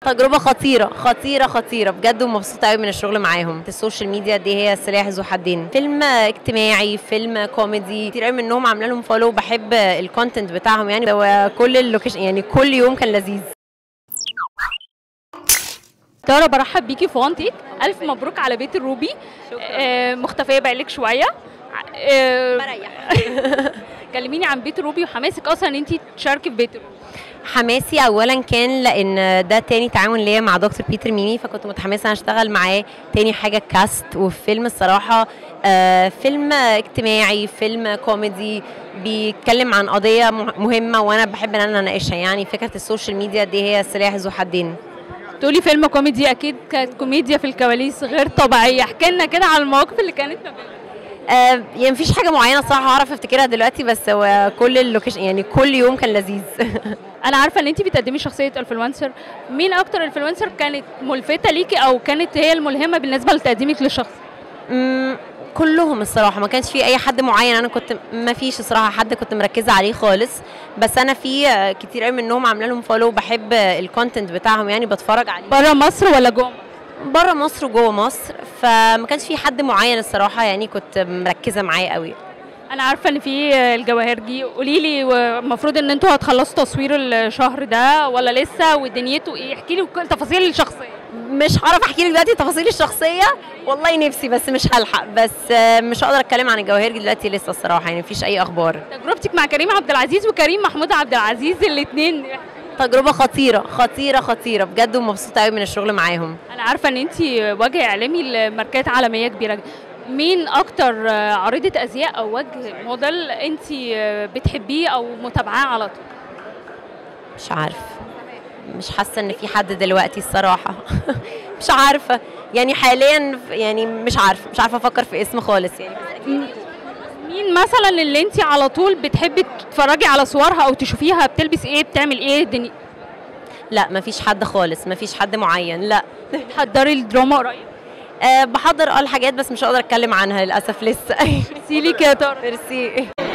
تجربة خطيرة خطيرة خطيرة بجد ومبسوطة قوي من الشغل معاهم السوشيال ميديا دي هي سلاح ذو حدين فيلم اجتماعي فيلم كوميدي كتير قوي منهم عامله لهم فولو بحب الكونتنت بتاعهم يعني وكل اللوكيشن يعني كل يوم كان لذيذ تارا برحب بيكي في وانتيك الف مبروك على بيت الروبي آه مختفيه بقالك شويه آه بريح كلميني عن بيت الروبي وحماسك اصلا ان انت تشاركي في بيت الروبي حماسي اولا كان لان ده تاني تعاون ليا مع دكتور بيتر ميمي فكنت متحمسه ان اشتغل معاه تاني حاجه كاست وفي فيلم الصراحه آه فيلم اجتماعي فيلم كوميدي بيتكلم عن قضيه مه- مهمه وانا بحب ان انا اناقشها يعني فكره السوشيال ميديا دي هي سلاح ذو حدين تقولي فيلم كوميدي اكيد كانت كوميديا في الكواليس غير طبيعيه احكي لنا كده على المواقف اللي كانت ما بينكم آه يعني مفيش حاجه معينه صراحه هعرف افتكرها دلوقتي بس هو كل اللوكيشن يعني كل يوم كان لذيذ انا عارفه ان انت بتقدمي شخصيه انفلونسر مين اكتر انفلونسر كانت ملفته ليكي او كانت هي الملهمه بالنسبه لتقديمك للشخص مم، كلهم الصراحه ما كانش في اي حد معين انا كنت ما فيش الصراحه حد كنت مركزه عليه خالص بس انا في آه، كتير قوي منهم عامله لهم فولو بحب الكونتنت بتاعهم يعني بتفرج عليه بره مصر ولا جوه مصر؟ بره مصر وجوه مصر فما كانش في حد معين الصراحه يعني كنت مركزه معاه قوي انا عارفه ان في الجواهرجي قولي لي المفروض ان انتوا هتخلصوا تصوير الشهر ده ولا لسه ودنيته ايه احكي لي كل تفاصيل الشخصيه مش هعرف احكي لك دلوقتي تفاصيل الشخصيه والله نفسي بس مش هلحق بس آه، مش هقدر اتكلم عن الجواهرجي دلوقتي لسه الصراحه يعني مفيش اي اخبار تجربتك مع كريم عبد العزيز وكريم محمود عبد العزيز الاثنين تجربه خطيره خطيره خطيره بجد ومبسوطه قوي من الشغل معاهم انا عارفه ان انت وجه اعلامي لماركات عالميه كبيره مين اكتر عارضه ازياء او وجه موديل انت بتحبيه او متابعاه على طول مش عارف مش حاسه ان في حد دلوقتي الصراحه مش عارفه يعني حاليا يعني مش عارفه مش عارفه افكر في اسم خالص يعني مين مثلا اللي انت على طول بتحبي تتفرجي على صورها او تشوفيها بتلبس ايه بتعمل ايه دني لا مفيش حد خالص مفيش حد معين لا تحضري الدراما قريب أه بحضر اه الحاجات بس مش هقدر اتكلم عنها للاسف لسه سيلي كده ميرسي